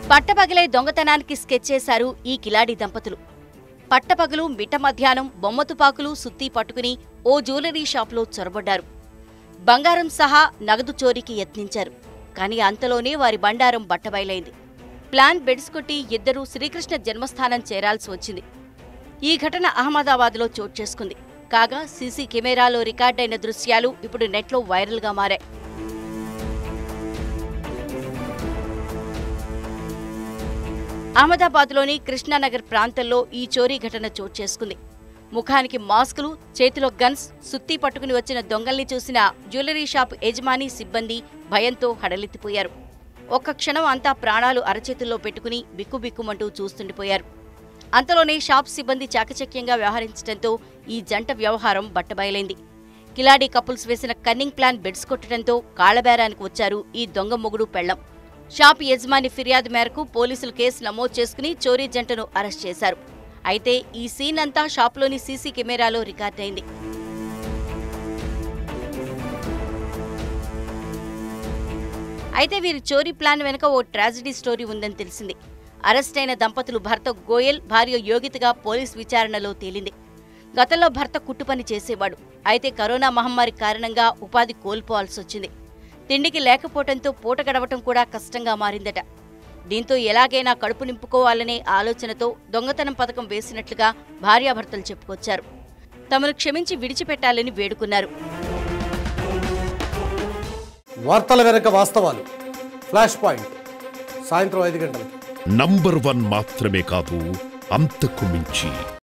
పట్టపగలే దొంగతనానికి స్కెచ్ చేశారు ఈ కిలాడి దంపతులు పట్టపగలు మిట్ట మధ్యాహ్నం బొమ్మతుపాకులు సుత్తి పట్టుకుని ఓ జ్యువెలరీ షాప్లో చొరబడ్డారు బంగారం సహా నగదు చోరీకి యత్నించారు కానీ అంతలోనే వారి బండారం బట్టబయలైంది ప్లాన్ బెడ్స్ కొట్టి ఇద్దరూ శ్రీకృష్ణ జన్మస్థానం చేరాల్సి వచ్చింది ఈ ఘటన అహ్మదాబాద్లో చోటు చేసుకుంది కాగా సీసీ కెమెరాలో రికార్డైన దృశ్యాలు ఇప్పుడు నెట్లో వైరల్గా మారాయి అహ్మదాబాద్లోని కృష్ణానగర్ ప్రాంతంలో ఈ చోరీ ఘటన చోటు చేసుకుంది ముఖానికి మాస్కులు చేతిలో గన్స్ సుత్తి పట్టుకుని వచ్చిన దొంగల్ని చూసిన జ్యువెలరీ షాప్ యజమాని సిబ్బంది భయంతో హడలెత్తిపోయారు ఒక్క క్షణం అంతా ప్రాణాలు అరచేతుల్లో పెట్టుకుని బిక్కుబిక్కుమంటూ చూస్తుండిపోయారు అంతలోనే షాప్ సిబ్బంది చాకచక్యంగా వ్యవహరించడంతో ఈ జంట వ్యవహారం బట్టబయలైంది కిలాడీ కపుల్స్ వేసిన కన్నింగ్ ప్లాన్ బెడ్స్ కొట్టడంతో కాళ్లబేరానికి వచ్చారు ఈ దొంగ మొగుడు పెళ్లం షాప్ యజమాని ఫిర్యాదు మేరకు పోలీసులు కేసు నమోదు చేసుకుని చోరీ జంటను అరెస్ట్ చేశారు అయితే ఈ సీన్ అంతా షాప్లోని సీసీ కెమెరాలో రికార్డైంది అయితే వీరి చోరీ ప్లాన్ వెనుక ఓ ట్రాజడీ స్టోరీ ఉందని తెలిసింది అరెస్ట్ అయిన దంపతులు భర్త గోయల్ భార్య యోగితగా పోలీస్ విచారణలో తేలింది గతంలో భర్త కుట్టుపని చేసేవాడు అయితే కరోనా మహమ్మారి కారణంగా ఉపాధి కోల్పోవాల్సి వచ్చింది తిండికి లేకపోవడంతో పూట గడవటం కూడా కష్టంగా మారిందట దీంతో ఎలాగైనా కడుపు నింపుకోవాలనే ఆలోచనతో దొంగతనం పథకం వేసినట్లుగా భార్యాభర్తలు చెప్పుకొచ్చారు తమను క్షమించి విడిచిపెట్టాలని వేడుకున్నారు వార్తల వెనక వాస్తవాలు ఫ్లాష్ పాయింట్ సాయంత్రం ఐదు గంటలకు నంబర్ వన్ మాత్రమే కాదు అంతకు మించి